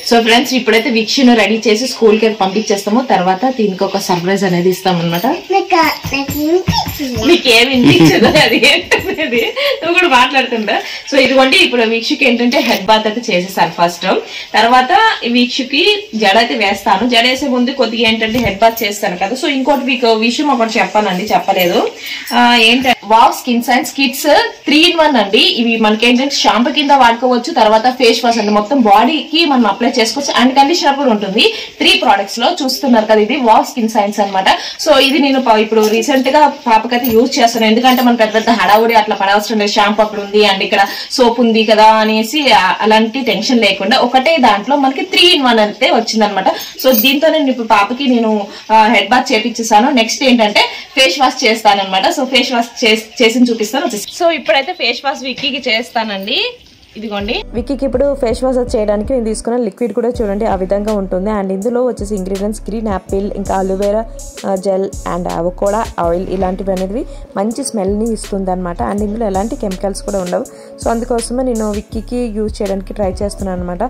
So friends ఇప్పుడైతే వీక్షను ready చేసి school కి పంపించేస్తాము తర్వాత దీనికి ఒక సర్ప్రైజ్ అనేది ఇస్తాం అనమాట నాకు నాకు వినిపించింది నీకేమి వినిపించదు అది ఏంటనేది నువ్వు కూడా మాట్లాడుతుందా సో ఇదిగోండి ఇప్పుడు వీక్షకి ఏంటంటే హెడ్ బాత్ అయితే చేసేసాను ఫస్ట్ తర్వాత ఈ వీక్షకి జడ అయితే వేస్తాను జడ వేసే ముందు కొద్దిగా ఏంటంటే హెడ్ బాత్ చేస్తాను కదా సో ఇంకోటి మీకు విషయం ఒకటి చెప్పానండి చెప్పలేదు ఆ, ఏంటంటే wow skin science kits three in one అండి ఇవి మనకి ఏంటంటే షాంపూ కింద వాడుకోవచ్చు తర్వాత ఫేస్ వాష్ అండి మొత్తం బాడీకి మనం అప్లై చేసుకోవచ్చు అండ్ కండిషనర్ కూడా ఉంటుంది త్రీ ప్రొడక్ట్స్ లో చూస్తున్నారు కదా ఇది వావ్ స్కిన్ సైన్స్ అన్నమాట సో ఇది నేను ప- ఇప్పుడు రీసెంట్ గా పాపకైతే యూజ్ చేస్తాను ఎందుకంటే మన పెద్ద పెద్ద హడావుడి అట్లా పడవసరం లేదు షాంపూ అక్కడ ఉంది అండ్ ఇక్కడ సోప్ ఉంది కదా అనేసి ఆ- అలాంటి టెన్షన్ లేకుండా ఒకటే దాంట్లో మనకి త్రీ ఇన్ వన్ అయితే వచ్చిందనమాట సో దీంతో నేను ఇప్పుడు పాపకి నేను హెడ్ బాత్ చేపించేసాను నెక్స్ట్ ఏంటంటే ఫేస్ వాష్ చేస్తాను అనమాట సో ఫేస్ వాష్ చేసి చూపిస్తాను సో ఇప్పుడైతే ఫేస్ వాష్ విక్కీకి చేస్తానండి ఇదిగోండి విక్కీకి ఇప్పుడు ఫేస్ వాష్ చేయడానికి నేను తీసుకున్న లిక్విడ్ కూడా చూడండి ఆ విధంగా ఉంటుంది అండ్ ఇందులో వచ్చేసి ఇంగ్రీడియంట్స్ గ్రీన్ యాపిల్ ఇంకా aloe vera gel and avocado oil ఇలాంటివి అనేవి మంచి స్మెల్ని ఇస్తుంది అనమాట అండ్ ఇందులో ఎలాంటి కెమికల్స్ కూడా ఉండవు సో అందుకోసమే నేను విక్కీకి యూజ్ చేయడానికి ట్రై చేస్తున్నాను అనమాట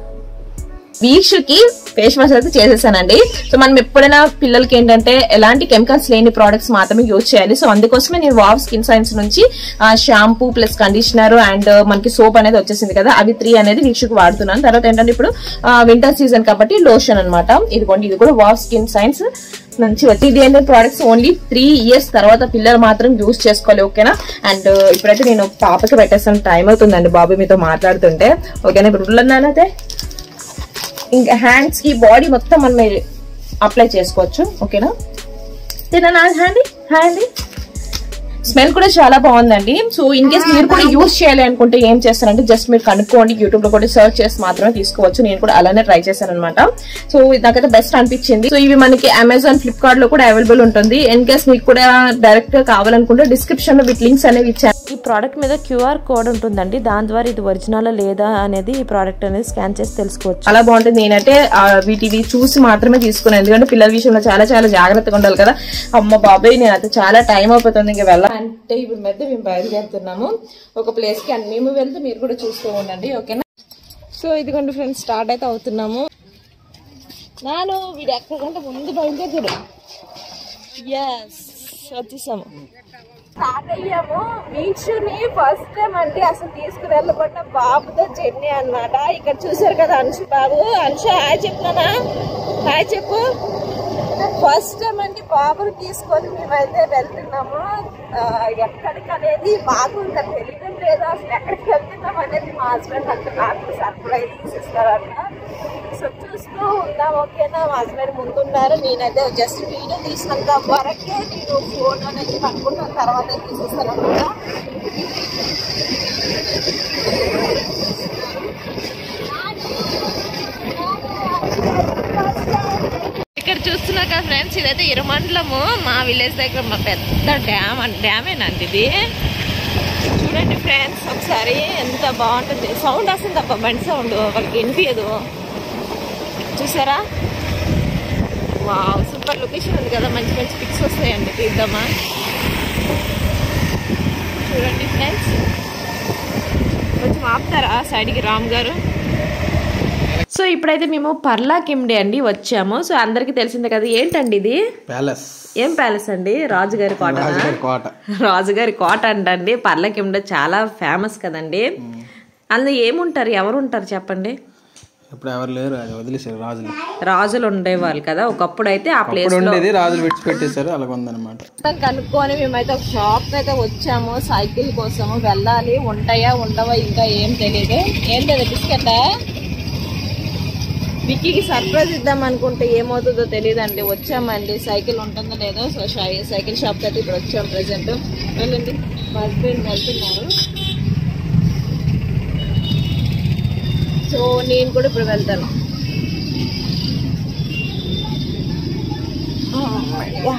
వీక్షకి ఫేస్ వాష్ అయితే చేసేసానండి సో మనం ఎప్పుడైనా పిల్లలకి ఏంటంటే ఎలాంటి కెమికల్స్ లేని ప్రోడక్ట్స్ మాత్రమే యూజ్ చేయాలి సో అందుకోసమే నేను వావ్ స్కిన్ సైన్స్ నుంచి షాంపూ ప్లస్ కండిషనర్ అండ్ మనకి సోప్ అనేది వచ్చేసింది కదా అవి త్రీ అనేది వీక్షకు వాడుతున్నాను తర్వాత ఏంటంటే ఇప్పుడు వింటర్ సీజన్ కాబట్టి లోషన్ అన్నమాట ఇదిగోండి ఇది కూడా వావ్ స్కిన్ సైన్స్ నుంచి వచ్చి ఇది ఏంటంటే ప్రోడక్ట్స్ ఓన్లీ త్రీ ఇయర్స్ తర్వాత పిల్లలు మాత్రం యూజ్ చేసుకోవాలి ఓకేనా అండ్ ఇప్పుడైతే నేను పాపకి పెట్టేస్తాను టైం అవుతుందండి బాబు మీతో మాట్లాడుతుంటే ఓకేనా ఇప్పుడు ఉన్నానైతే ఇంకా హ్యాండ్స్ కి బాడీ మొత్తం మనం అప్లై చేసుకోవచ్చు ఓకేనా తిన హ్యాండ్ హ్యాండ్ స్మెల్ కూడా చాలా బాగుందండి సో ఇన్ కేస్ మీరు కూడా యూస్ చేయాలి అనుకుంటే ఏం చేస్తారంటే జస్ట్ మీరు కనుక్కోండి యూట్యూబ్ లో కూడా సర్చ్ చేసి మాత్రమే తీసుకోవచ్చు నేను కూడా అలానే ట్రై చేశాను అనమాట సో ఇది నాకైతే బెస్ట్ అనిపించింది సో ఇవి మనకి అమెజాన్ ఫ్లిప్కార్ట్ లో కూడా అవైలబుల్ ఉంటుంది ఇన్ కేస్ మీకు కూడా డైరెక్ట్ గా కావాలనుకుంటే డిస్క్రిప్షన్ లో వీటి లింక్స్ అనేవి ఇచ్చాను ఈ ప్రోడక్ట్ మీద క్యూఆర్ కోడ్ ఉంటుందండి దాని ద్వారా ఇది ఒరిజినల్ లేదా అనేది ఈ ప్రోడక్ట్ అనేది స్కాన్ చేసి తెలుసుకోవచ్చు చాలా బాగుంటుంది నేనైతే ఆ, వీటివి చూసి మాత్రమే తీసుకున్నాను ఎందుకంటే పిల్లల విషయంలో చాలా చాలా జాగ్రత్తగా ఉండాలి కదా అమ్మ బాబాయ్ నేను అయితే చాలా టైం అయిపోతుంది ఇంకా వెళ్ళాలి అంటే ఇప్పుడు మధ్య మేము బయలుదేరుతున్నాము ఒక ప్లేస్ కి అన్ని మేము వెళ్తే మీరు కూడా చూస్తూ ఉండండి ఓకేనా సో ఇదిగోండి ఫ్రెండ్స్ స్టార్ట్ అయితే అవుతున్నాము నాను వీడు ఎక్కడికంటే ముందు బయలుదేరుతాడు ఎస్ వచ్చేసాము స్టార్ట్ అయ్యాము బీచ్ ని ఫస్ట్ టైం అంటే అసలు తీసుకుని వెళ్ళకుండా బాబుతో జర్నీ అన్నమాట ఇక్కడ చూసారు కదా అంశు బాబు అంశ హాయ్ చెప్తానా హాయ్ చెప్పు ఫస్ట్ టైం అంటే బాబుని తీసుకొని మేమైతే వెళ్తున్నాము ఆ, ఎక్కడికి అనేది మాకు ఇంకా తెలియడం లేదు అసలు ఎక్కడికి వెళ్తున్నాం అనేది మా హస్బెండ్ అంటే నాకు సర్ప్రైజ్ ఇస్తారంట సో చూస్తూ ఉందాం ఓకేనా మా హస్బెండ్ ముందున్నారు నేనైతే జస్ట్ వీడియో తీసినంత వరకే నేను ఫోన్ అనేది పట్టుకున్న తర్వాత తీసేస్తాను అనమాట ఇక్కడ చూస్తున్నా కదా ఫ్రెండ్స్ ఇదైతే ఇరమండలము మా విలేజ్ దగ్గర మా పెద్ద డ్యామ్ డ్యామేనండి ఇది చూడండి ఫ్రెండ్స్ ఒకసారి ఎంత బాగుంటుంది సౌండ్ వస్తుంది తప్ప బండి సౌండ్ వాళ్ళకి వినిపించదు చూసారా వావ్ సూపర్ లొకేషన్ ఉంది కదా మంచి మంచి పిక్స్ వస్తాయండి తీద్దామా చూడండి ఫ్రెండ్స్ కొంచెం ఆపుతారా సైడ్కి రామ్ గారు సో ఇప్పుడైతే మేము పర్లా కిమ్డే అండి వచ్చాము సో అందరికీ తెలిసిందే కదా ఏంటండి ఇది ప్యాలెస్ ఏం ప్యాలెస్ అండి రాజుగారి కోట రాజుగారి కోట రాజుగారి కోట అంటండి పర్లా కిమ్డే చాలా ఫేమస్ కదండి అందులో ఏముంటారు ఎవరు ఉంటారు చెప్పండి ఇప్పుడు ఎవరు లేరు అది వదిలేశారు రాజులు రాజులు ఉండేవాళ్ళు కదా ఒకప్పుడు అయితే ఆ ప్లేస్ ఇప్పుడు ఉండేది రాజులు విడిచిపెట్టేశారు అలాగ ఉందన్నమాట మొత్తం కనుక్కొని మేమైతే ఒక షాప్ అయితే వచ్చాము సైకిల్ కోసము వెళ్ళాలి ఉంటాయా ఉండవా ఇంకా ఏం తెలియదు ఏం లేదు బిస్కెట్ విక్కీకి సర్ప్రైజ్ ఇద్దాం అనుకుంటే ఏమవుతుందో తెలియదండి వచ్చామండి సైకిల్ ఉంటుందో లేదో సో షై- సైకిల్ షాప్ అయితే ఇప్పుడు వచ్చాం ప్రెసెంట్ వెళ్ళండి మా హస్బెండ్ వెళ్తున్నారు సో నేను కూడా ఇప్పుడు వెళ్తాను అమ్మయ్య.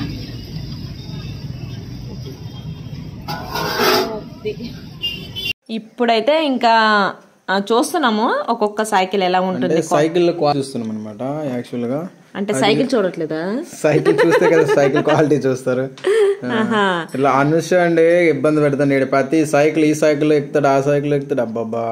ఇప్పుడైతే ఇంకా ఆ, చూస్తున్నాము ఒక్కొక్క సైకిల్ ఎలా ఉంటుంది అంటే సైకిల్ క్వాలిటీ చూస్తున్నాం అనమాట యాక్చువల్ గా అంటే సైకిల్ చూడట్లేదా సైకిల్ చూస్తే కదా సైకిల్ క్వాలిటీ చూస్తారు ఆ, ఇట్లా అనుష అండి ఇబ్బంది పెడతాను ఈడ ప్రతి సైకిల్ ఈ సైకిల్ ఎక్కుతాడు ఆ సైకిల్ ఎక్కుతాడు అబ్బాబ్బా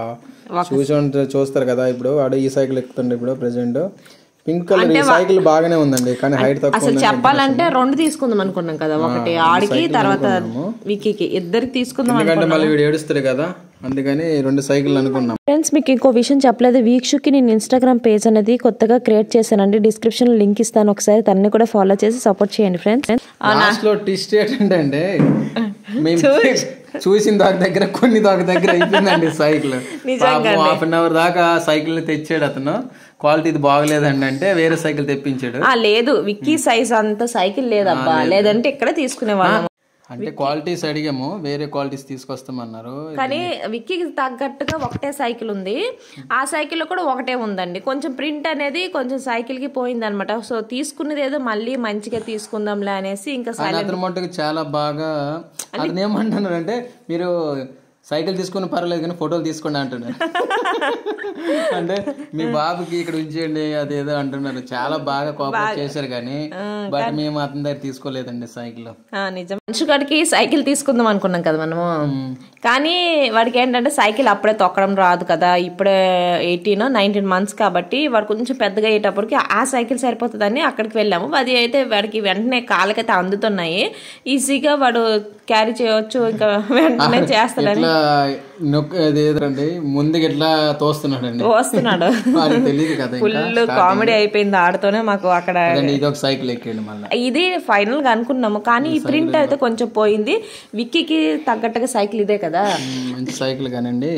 చూసి ఉంట- చూస్తారు కదా ఇప్పుడు వాడు ఈ సైకిల్ ఎక్కుతుండే ఇప్పుడు ప్రెసెంట్ పింక్ కలర్ ఈ సైకిల్ బాగానే ఉందండి కానీ హైట్ తక్కువ అసలు ఉందని చెప్పాలంటే రెండు తీసుకుందాం అనుకున్నాం కదా ఒకటి ఆడికి తర్వాత విక్కీకి ఇద్దరికి తీసుకుందాం ఎందుకంటే మళ్ళీ వీడు ఏడుస్తాడు కదా అందుకని రెండు సైకిల్ అనుకున్నాం ఫ్రెండ్స్ మీకు ఇంకో విషయం చెప్పలేదు వీక్షుకి నేను ఇన్స్టాగ్రామ్ పేజ్ అనేది కొత్తగా క్రియేట్ చేశానండి డిస్క్రిప్షన్ లింక్ ఇస్తాను ఒకసారి తన్ని కూడా ఫాలో చేసి సపోర్ట్ చేయండి ఫ్రెండ్స్ లాస్ట్ లో ట్విస్ట్ ఏంటంటే మేము చూసిన దాకా దగ్గర కొన్ని దాకా దగ్గర అయిపోయిందండి సైకిల్ హాఫ్ అన్ అవర్ దాకా సైకిల్ తెచ్చాడు అతను క్వాలిటీ ఇది బాగలేదండి అంటే వేరే సైకిల్ తెప్పించాడు ఆ లేదు విక్కీ సైజ్ అంత సైకిల్ లేదబ్బా లేదంటే ఇక్కడే తీసుకునేవాళ్ళం అంటే క్వాలిటీస్ అడిగాము వేరే క్వాలిటీస్ తీసుకొస్తామన్నారు కానీ విక్కీకి తగ్గట్టుగా ఒకటే సైకిల్ ఉంది ఆ సైకిల్ కూడా ఒకటే ఉందండి కొంచెం ప్రింట్ అనేది కొంచెం సైకిల్ కి పోయింది అనమాట సో తీసుకున్నది ఏదో మళ్ళీ మంచిగా తీసుకుందాంలే అనేసి ఇంకా కానీ అతని మట్టుకు చాలా బాగా అతను ఏమంటున్నారు అంటే మీరు సైకిల్ తీసుకుని పర్వాలేదు కానీ ఫోటోలు తీసుకోండి అంటున్నారు అంటే మీ బాబుకి ఇక్కడ ఉంచేయండి అదేదో అంటున్నారు చాలా బాగా కోఆపరేట్ చేశారు కానీ బట్ మేము అతని దగ్గర తీసుకోలేదండి సైకిల్ ఆ, నిజం మనిషిగాడికి సైకిల్ తీసుకుందాం అనుకున్నాం కదా మనము కానీ వాడికి ఏంటంటే సైకిల్ అప్పుడే తొక్కడం రాదు కదా ఇప్పుడే ఎయిటీన్ నైన్టీన్ మంత్స్ కాబట్టి వాడు కొంచెం పెద్దగా అయ్యేటప్పటికి ఆ సైకిల్ సరిపోతుందని అక్కడికి వెళ్ళాము అది అయితే వాడికి వెంటనే కాళ్ళకైతే అందుతున్నాయి ఈజీగా వాడు క్యారీ చేయవచ్చు ఇంకా వెంటనే చేస్తాడని ఇట్లా నొక్క అది ఏదండి ముందుకు ఇట్లా తోస్తున్నాడండి వస్తున్నాడు వాడికి తెలియదు కదా ఇంకా ఫుల్ కామెడీ అయిపోయింది ఆడుతూనే మాకు అక్కడ అదండి ఇది ఒక సైకిల్ ఎక్కాడు మళ్ళీ ఇది ఫైనల్ గా అనుకున్నాము కానీ ఈ ప్రింట్ అయితే కొంచెం పోయింది విక్కీకి తగ్గట్టుగా సైకిల్ ఇదే కదా మంచి సైకిల్ కానండి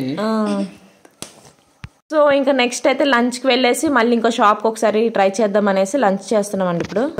సో ఇంకా నెక్స్ట్ అయితే లంచ్ కి వెళ్ళేసి మళ్ళీ ఇంకో షాప్ కి ఒకసారి ట్రై చేద్దాం అనేసి లంచ్ చేస్తున్నాం అండి ఇప్పుడు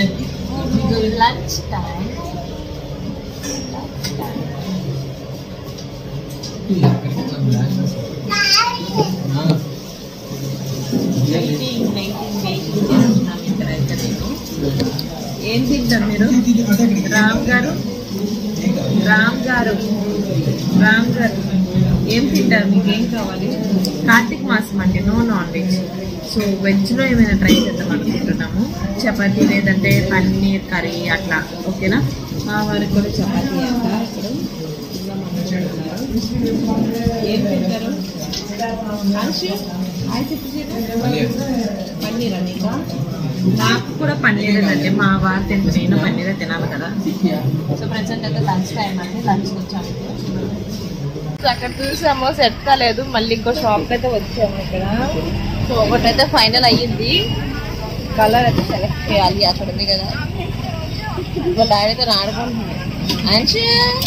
ఏం తింటారు మీరు రామ్ గారు రామ్ గారు రామ్ గారు ఏం తింటారు మీకు ఏం కావాలి కార్తీక మాసం అంటే నో నాన్ వెజ్ సో వెజ్లో ఏమైనా ట్రై చేద్దాం అనుకుంటున్నాము చపాతీ లేదంటే పన్నీర్ కర్రీ అట్లా ఓకేనా మా వారికి కూడా చపాతీ అంట ఇప్పుడు ఏం తింటారు అంశు, హాయ్ చెప్పు చెప్పు. పన్నీర్ నీకా నాకు కూడా పన్నీర్ అంటే మా వారు తింటే నేను పన్నీరే తినాలి కదా సో ప్రజెంట్ అయితే లంచ్ టైం అండి లంచ్ వచ్చాము సో అక్కడ చూసాము సెట్ కాలేదు మళ్ళీ ఇంకో షాప్ అయితే వచ్చాము ఇక్కడ సో ఒకటైతే ఫైనల్ అయ్యింది కలర్ అయితే సెలెక్ట్ చేయాలి అక్కడ ఉంది కదా వాళ్ళ డాడీ అయితే రాడుకుంటున్నాడు అంచు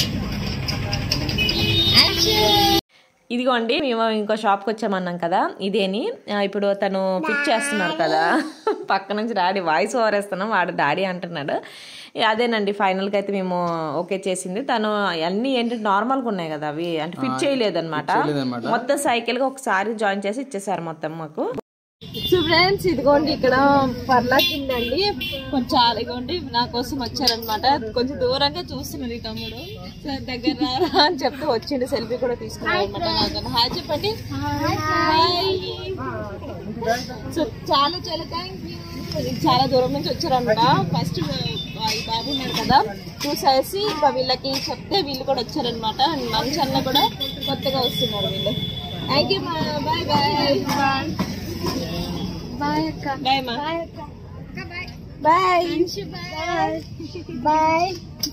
ఇదిగోండి మేము ఇంకో షాప్కి వచ్చామన్నాం కదా ఇదేని ఆ, ఇప్పుడు తను పిక్ చేస్తున్నారు కదా పక్క నుంచి డాడీ వాయిస్ ఓవర్ వేస్తున్నాం వాడు డాడీ అంటున్నాడు ఇక అదేనండి ఫైనల్గా అయితే మేము ఓకే చేసింది తను అన్నీ ఏంటి నార్మల్గా ఉన్నాయి కదా అవి అంటే ఫిట్ చేయలేదన్నమాట చేయలేదన్నమాట. మొత్తం సైకిల్గా ఒకసారి జాయిన్ చేసి ఇచ్చేసారు మొత్తం మాకు సో ఫ్రెండ్స్ ఇదిగోండి ఇక్కడ పర్లా కిందండి కొంచెం చాలా ఇదిగోండి నా కోసం వచ్చారనమాట కొంచెం దూరంగా చూస్తున్నారు ఈ తమ్ముడు సార్ దగ్గర రారా అని చెప్తే వచ్చిండు సెల్ఫీ కూడా తీసుకున్నారు అనమాట నాతో హాయ్ చెప్పండి హాయ్ సో చాలా చాలా థ్యాంక్ యూ చాలా దూరం నుంచి వచ్చారనమాట ఫస్ట్ ఈ బాబు ఉన్నాడు కదా చూసేసి ఇంకా వీళ్ళకి చెప్తే వీళ్ళు కూడా వచ్చారనమాట మంచి అన్న కూడా కొత్తగా వస్తున్నారు వీళ్ళు thank you bye bye bye bye అక్క బాయ్ మా బాయ్ అక్క బాయ్ బాయ్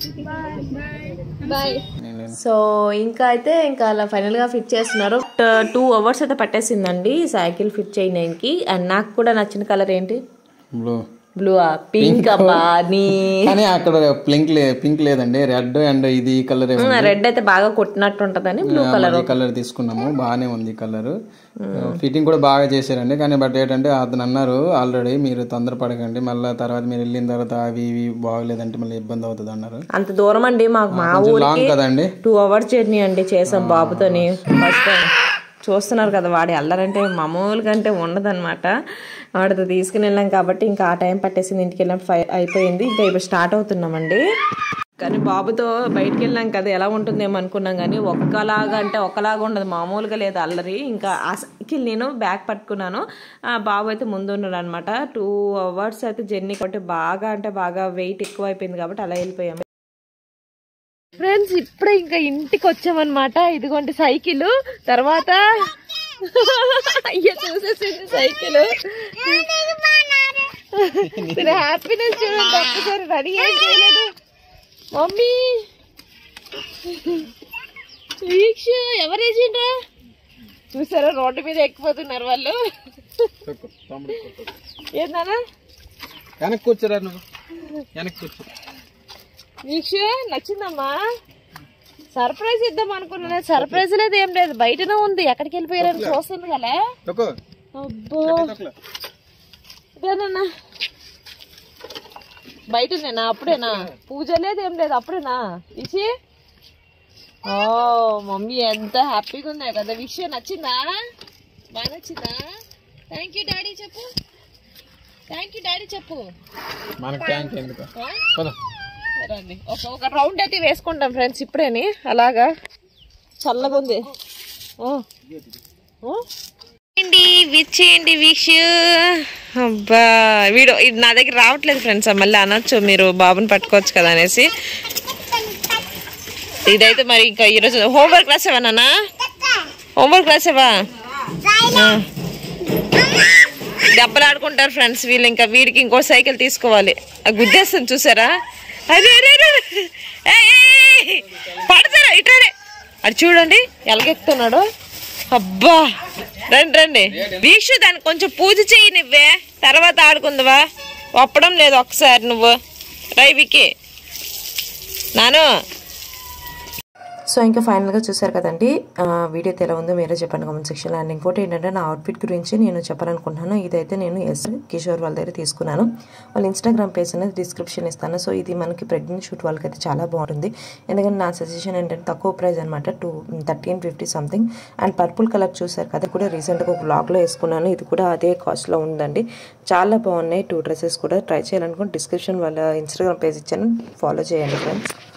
బాయ్ సో ఇంకా అయితే ఇంకా అలా ఫైనల్ గా ఫిట్ చేస్తున్నారు టూ అవర్స్ అయితే పట్టేసిందండి సైకిల్ ఫిట్ చేయడానికి అండ్ నాకు కూడా నచ్చిన కలర్ ఏంటి బ్లూ బ్లూ పింక్ అబ్బా నీ కానీ అక్కడ పింక్ లే పింక్ లేదండి రెడ్ అండ్ ఇది కలర్ రెడ్ అయితే బాగా కొట్టినట్టు ఉంటదని బ్లూ కలర్ కలర్ తీసుకున్నాము బాగానే ఉంది కలర్ ఫిట్టింగ్ కూడా బాగా చేశారండి కానీ బట్ ఏంటంటే అతను అన్నారు ఆల్రెడీ మీరు తొందరపడకండి మళ్ళీ తర్వాత మీరు వెళ్ళిన తర్వాత అవి ఇవి బాగలేదంటే మళ్ళీ ఇబ్బంది అవుతుంది అన్నారు అంత దూరం అండి మాకు మా కొంచెం ఊరికి లాంగ్ కదండి టూ అవర్స్ జర్నీ అండి చేసాం బాబుతోని ఫస్ట్ టైం చూస్తున్నారు కదా వాడి అల్లరంటే మామూలుగా అంటే ఉండదన్నమాట వాడితో తీసుకుని వెళ్ళాం కాబట్టి ఇంకా ఆ టైం పట్టేసింది ఇంటికి వెళ్ళినప్పుడు ఫైవ్ అయిపోయింది ఇంకా ఇప్పుడు స్టార్ట్ అవుతున్నామండి కానీ బాబుతో బయటికి వెళ్ళాం కదా ఎలా ఉంటుందేమో అనుకున్నాం కానీ ఒక్కలాగా అంటే ఒక్కలాగా ఉండదు మామూలుగా లేదు అల్లరి ఇంకా ఆ సైకిల్ నేను బ్యాగ్ పట్టుకున్నాను ఆ బాబు అయితే ముందు ఉన్నాడు అనమాట టూ అవర్స్ అయితే జర్నీ కాబట్టి బాగా అంటే బాగా వెయిట్ ఎక్కువ అయిపోయింది కాబట్టి అలా వెళ్ళిపోయాము ఫ్రెండ్స్ ఇప్పుడే ఇంకా ఇంటికి వచ్చామన్నమాట ఇదిగోండి సైకిల్ తర్వాత అయ్యో చూసేసింది సైకిల్ హ్యాపీనెస్ చూడండి ఒక్కసారి రెడీ ఏం చేయలేదు మమ్మీ వీక్ష ఎవరు వేసిండ్రా చూసారా రోడ్డు మీద ఎక్కిపోతున్నారు వాళ్ళు ఏందన్నా వెనక్కి కూర్చోరా నువ్వు వెనక్కి కూర్చో వీక్ష నచ్చిందమ్మా సర్ప్రైజ్ ఇద్దాం అనుకున్నా సర్ప్రైజ్ లేదు ఏం లేదు బయటనే ఉంది ఎక్కడికి వెళ్ళిపోయారని చూస్తుంది కదా తొక్కు అబ్బో తొక్కులే. ఇదేనన్నా బయట నేనా అప్పుడేనా పూజ లేదు ఏం లేదు అప్పుడేనా ఇసి ఓ మమ్మీ ఎంత హ్యాపీగా ఉన్నాయి కదా విషయం నచ్చిందా బాగా నచ్చిందా థ్యాంక్ యూ డాడీ చెప్పు థ్యాంక్ యూ డాడీ చెప్పు మనకు ట్యాంక్ ఎందుకు ఆ? పద రండి ఒక ఒక రౌండ్ అయితే వేసుకుంటాం ఫ్రెండ్స్ ఇప్పుడేని అలాగా చల్లగా ఉంది ఓ. ఓ. చేయండి విచ్చేయండి వీక్ష అబ్బా వీడు ఇది నా దగ్గర రావట్లేదు ఫ్రెండ్స్ మళ్ళీ అనొచ్చు మీరు బాబుని పట్టుకోవచ్చు కదా అనేసి ఇదైతే మరి ఇంకా ఈరోజు హోంవర్క్ రాసావా నాన్న హోంవర్క్ రాసావా ఆ. దెబ్బలు ఆడుకుంటారు ఫ్రెండ్స్ వీళ్ళు ఇంకా వీడికి ఇంకో సైకిల్ తీసుకోవాలి ఆ గుద్దేస్తుంది చూసారా అరే అరే అరే అరే. ఏయ్, ఏయ్, ఏయ్. పడతారా ఇటారే అది చూడండి ఎలగెక్కుతున్నాడు అబ్బా రండి రండి వీక్షు దానికి కొంచెం పూజ చెయ్యి నువ్వే తర్వాత ఆడుకుందావా ఒప్పడం లేదు ఒకసారి నువ్వు రైవికి నాను సో ఇంకా ఫైనల్గా చూసారు కదండి ఆ, వీడియో అయితే ఎలా ఉందో మీరే చెప్పండి కామెంట్ సెక్షన్లో అండ్ ఇంకోటి ఏంటంటే నా అవుట్ఫిట్ గురించి నేను చెప్పాలనుకుంటున్నాను ఇదైతే నేను ఎస్ కిషోర్ వాళ్ళ దగ్గర తీసుకున్నాను వాళ్ళ ఇన్స్టాగ్రామ్ పేజ్ అనేది డిస్క్రిప్షన్ ఇస్తాను సో ఇది మనకి ప్రెగ్నెంట్ షూట్ వాళ్ళకి అయితే చాలా బాగుంటుంది ఎందుకంటే నా సజెషన్ ఏంటంటే తక్కువ ప్రైస్ అనమాట two thirteen fifty something and purple colour చూసారు కదా ఇది కూడా రీసెంట్గా ఒక బ్లాగ్లో వేసుకున్నాను ఇది కూడా అదే కాస్ట్లో ఉందండి చాలా బాగున్నాయి టూ డ్రెస్సెస్ కూడా ట్రై చేయాలనుకుంటే డిస్క్రిప్షన్ వాళ్ళ ఇన్స్టాగ్రామ్ పేజ్ ఇచ్చాను ఫాలో చేయండి ఫ్రెండ్స్